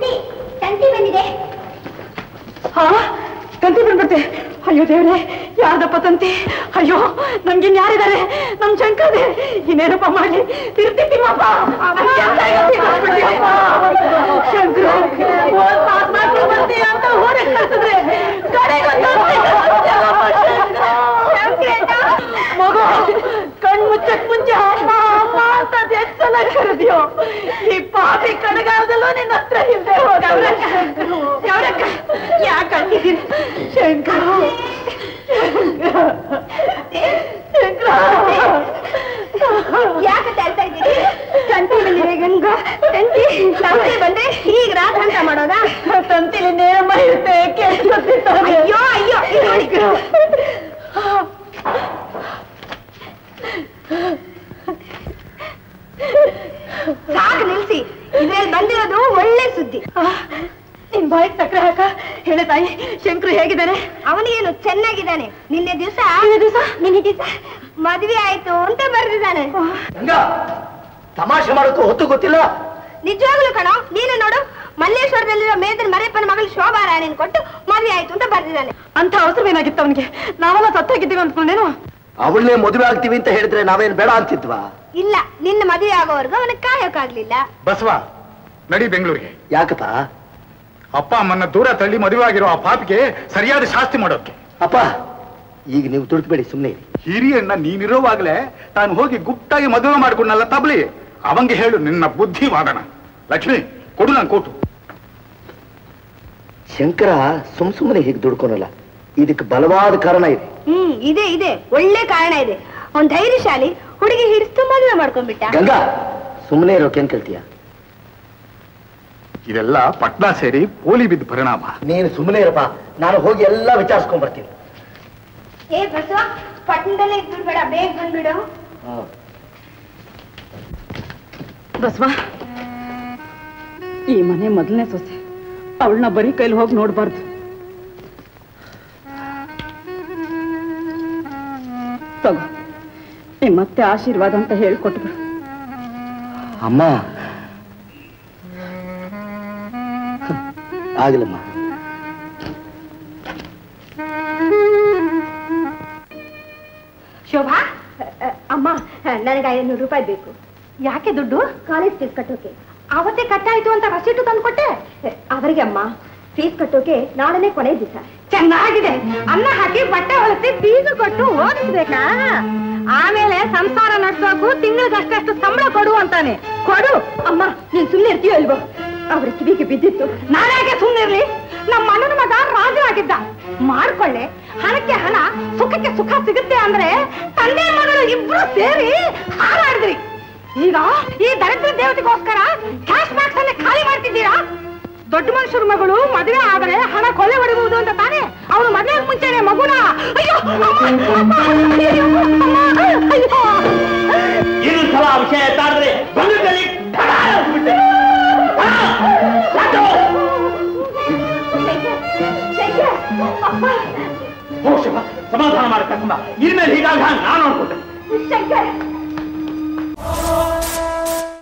ತಂತಿ ತಂತಿ ಬಂದಿದೆ ಹಾ ತಂತಿ ಬಂದ್ಬಿಡ್ತೆ ಅಯ್ಯೋ ದೇವ್ರೆ ಯಾರ್ದಪ್ಪ ತಂತಿ ಅಯ್ಯೋ ನಮ್ಗಿನ್ ಯಾರಿದ್ದಾರೆ ನಮ್ ಶಂಕರದೆ ಇನ್ನೇನಪ್ಪ ಮಾಡ್ಲಿ ತಿರ್ತಿ ತಿಮ್ಮಪ್ಪ ಶಂಕರ ಓದ್ ಮಾತ್ ಮಾಡ್ಕೊಂಡು ಬರ್ತೀಯ ಅಂತ ಹೊರಗೆ ಕಳ್ಸಿದ್ರೆ ಕಡೆಗೊಂದು ಮಗು ಕಣ್ ಮುಚ್ಚಕ್ ಮುಂಚೆ ಅಮ್ಮ ಅಮ್ಮ ಅಂತ ಎಷ್ಟು ಸಲ ಕರೆದಿಯೋ ಈ ಪಾಪಿ ಕಣಗಾಲದಲ್ಲೂ ನಿನ್ನ ಹತ್ರ ಇಲ್ದೆ ಹೋಗ ಯಾರಕ್ಕ ಯಾಕೆ ಅಂತಿದ್ದೀನಿ ಶಂಕರ ಯಾಕೆ ತಳ್ತಾ ಇದ್ದೀರಿ ತಂತಿ ಬಂದಿದೆ ಗಂಗ ತಂತಿ ತಂತಿ ಬಂದ್ರೆ ಈಗ ರಾಧಾಂತ ಮಾಡೋದಾ ತಂತಿಲಿ ನೇಮ ಇರುತ್ತೆ ಕೇಳಿಸುತ್ತಿದ್ದಾನೆ ಅಯ್ಯೋ ಅಯ್ಯೋ ಇಲ್ಲಿ ನೋಡಿ. ಸಾಕು ನಿಲ್ಸಿ ಇದ್ರಲ್ಲಿ ಬಂದಿರೋದು ಒಳ್ಳೆ ಸುದ್ದಿ ನಿನ್ ಬಾಯಿಗೆ ಸಕ್ಕರೆ ಹಾಕ ಹೇಳೆ ತಾಯಿ ಶಂಕರು ಹೇಗಿದ್ದಾನೆ ಅವನಿಗೇನು ಚೆನ್ನಾಗಿದ್ದಾನೆ ನಿನ್ನೆ ದಿವಸ ದಿವಸ ನಿನ್ನೆ ದಿವಸ ಮದುವೆ ಆಯ್ತು ಅಂತ ಬರೆದಿದ್ದಾನೆ ಗಂಗಾ ತಮಾಷೆ ಮಾಡೋಕ್ಕೂ ಹೊತ್ತು ಗೊತ್ತಿಲ್ಲ ನಿಜವಾಗ್ಲು ಕಣೋ ನೀನು ನೋಡು ಮಲ್ಲೇಶ್ವರದಲ್ಲಿರೋ ಮೇದನ್ ಮರೇಪ್ಪನ ಮಗಳು ಶೋಭಾ ರಾಣಿನ್ ಕೊಟ್ಟು ಮದುವೆ ಆಯ್ತು ಅಂತ ಬರ್ದಿದ್ದಾನೆ ಅಂತ ಅವಸರವೇನಾಗಿತ್ತು ಅವನಿಗೆ ನಾವೆಲ್ಲ ಸತ್ತೋಗಿದ್ದೀವಿ ಅಂದ್ಕೊಂಡೇನು ಅವಳನ್ನೇ ಮದುವೆ ಆಗ್ತೀವಿ ಅಂತ ಹೇಳಿದ್ರೆ ನಾವೇನ್ ಬೇಡ ಅಂತಿದ್ವಾ ಇಲ್ಲ ನಿನ್ನ ಮದುವೆ ಆಗೋವರೆಗೂ ಅವನಿಗೆ ಕಾಯೋಕ್ಕಾಗ್ಲಿಲ್ಲ ಬಸವ ನಡಿ ಬೆಂಗಳೂರಿಗೆ ಯಾಕಪ್ಪ ಅಪ್ಪ ಅಮ್ಮನ್ನ ದೂರ ತಳ್ಳಿ ಮದುವೆ ಆಗಿರೋ ಆ ಪಾಪಿಗೆ ಸರಿಯಾದ ಶಾಸ್ತಿ ಮಾಡೋಕೆ ಅಪ್ಪ ಈಗ ನೀವು ತುಡುಕ್ಬೇಡಿ ಸುಮ್ಮನೆ ಹಿರಿಯಣ್ಣ ನೀನಿರೋವಾಗ್ಲೇ ತಾನು ಹೋಗಿ ಗುಪ್ತಾಗಿ ಮದುವೆ ಮಾಡ್ಕೊಂಡಲ್ಲ ತಬ್ಲಿ ಅವಂಗೆ ಹೇಳು ನಿನ್ನ ಬುದ್ಧಿ ವಾದನ ಲಕ್ಷ್ಮಿ ಕೊಡು ನಾನು ಕೊಟ್ಟು ಶಂಕರ ಸುಮ್ ಸುಮ್ಮನೆ ಹೀಗೆ ದುಡ್ಕೊನಲ್ಲ ಇದಕ್ಕೆ ಬಲವಾದ ಕಾರಣ ಇದೆ ಹ್ಮ್ ಇದೆ ಇದೆ ಒಳ್ಳೆ ಕಾರಣ ಇದೆ ಅವ್ನ್ ಧೈರ್ಯಶಾಲಿ ಹುಡುಗಿ ಹಿಡಿಸ್ತು ಮದುವೆ ಮಾಡ್ಕೊಂಡ್ಬಿಟ್ಟ ಗಂಗಾ ಸುಮ್ಮನೆ ಇರೋಕೇನ್ ಕೇಳ್ತೀಯ ಇದೆಲ್ಲ ಪಟ್ನಾ ಸೇರಿ ಪೋಲಿ ಬಿದ್ದ ಪರಿಣಾಮ ನೀನು ಸುಮ್ಮನೆ ಇರಪ್ಪ ನಾನು ಹೋಗಿ ಎಲ್ಲ ವಿಚಾರಿಸ್ಕೊಂಡ್ ಬರ್ತೀನಿ ಏ ಬಸವ ಪಟ್ಟಣದಲ್ಲೇ ಇದ್ಬಿಡ್ಬೇಡ ಬೇಗ ಬಂದ್ಬಿಡು ಬಸವ ಈ ಮನೆ ಮೊದಲನೇ ಸೊಸೆ ಅವಳನ್ನ ಬರೀ ಕೈಲಿ ಹೋಗಿ ನೋಡ್ಬಾರ್ದು ತಗೋ ನಿಮ್ಮತ್ತೆ ಆಶೀರ್ವಾದ ಅಂತ ಹೇಳ್ಕೊಟ್ಬಿಡು ಅಮ್ಮ ಆಗಿಲ್ಲಮ್ಮ ಶೋಭಾ ಅ, ಅಮ್ಮ ನನಗೆ ಐನೂರು ರೂಪಾಯಿ ಬೇಕು ಯಾಕೆ ದುಡ್ಡು ಕಾಲೇಜ್ ಫೀಸ್ ಕಟ್ಟೋಕೆ ಅವತ್ತೇ ಕಟ್ಟಾಯ್ತು ಅಂತ ರಸೀಟು ತಂದು ಕೊಟ್ಟೆ ಅವರಿಗೆ ಅಮ್ಮ ಫೀಸ್ ಕಟ್ಟೋಕೆ ನಾಳೆನೇ ಕೊನೆ ದಿವಸ ಚೆನ್ನಾಗಿದೆ ಅನ್ನ ಹಾಕಿ ಬಟ್ಟೆ ಹೊಲಿಸಿ ಫೀಸು ಕೊಟ್ಟು ಓದಿಸ್ಬೇಕಾ ಆಮೇಲೆ ಸಂಸಾರ ನಡೆಸೋಕು ತಿಂಗಳಿಗೆ ಅಷ್ಟಷ್ಟು ಸಂಬಳ ಕೊಡು ಅಂತಾನೆ ಕೊಡು ಅಮ್ಮ ನೀನ್ ಸುಮ್ಮನೆ ಇರ್ತೀಯೋ ಇಲ್ವೋ ಅವ್ರ ಕಿವಿಗೆ ಬಿದ್ದಿತ್ತು ನಾನಾಗೆ ಸುಮ್ಮನಿರ್ಲಿ ನಮ್ಮ ಅಣ್ಣನ ಮಗ ರಾಜರಾಗಿದ್ದ ಮಾಡ್ಕೊಳ್ಳೆ ಹಣಕ್ಕೆ ಹಣ ಸುಖಕ್ಕೆ ಸುಖ ಸಿಗುತ್ತೆ ಅಂದ್ರೆ ತಂದೆ ಮಗಳು ಇಬ್ರು ಸೇರಿ ಹಾರಾಡಿದ್ರಿ ಈಗ ಈ ದರಿದ್ರ ದೇವತೆಗೋಸ್ಕರ ಕ್ಯಾಶ್ ಬಾಕ್ಸ್ ಅನ್ನ ಖಾಲಿ ಮಾಡ್ತಿದ್ದೀರಾ ದೊಡ್ಡ ಮನುಷ್ಯರ ಮಗಳು ಮದುವೆ ಆದ್ರೆ ಹಣ ಕೊಲೆ ಹೊಡಿಬಹುದು ಅಂತ ತಾನೇ ಅವನು ಮದುವೆ ಮುಂಚೆನೆ ಮಗುನ ಅಯ್ಯೋ ಅಮ್ಮ, ಅಮ್ಮ, ಅಯ್ಯೋ, ಅಮ್ಮ, ಅಯ್ಯೋ. ಇನ್ನೊಂದ್ಸಲ ಆ ವಿಷಯ ಎತ್ತಾಡಿದ್ರೆ ಬಂದದಲ್ಲಿ ಸಮಾಧಾನ ಮಾಡಿ ಕರ್ಕೊಂಡ ಇನ್ಮೇಲೆ ಹೀಗಾಗಿ ನಾನು ನೋಡ್ಕೊಟ್ಟೆ ಶಂಕರ್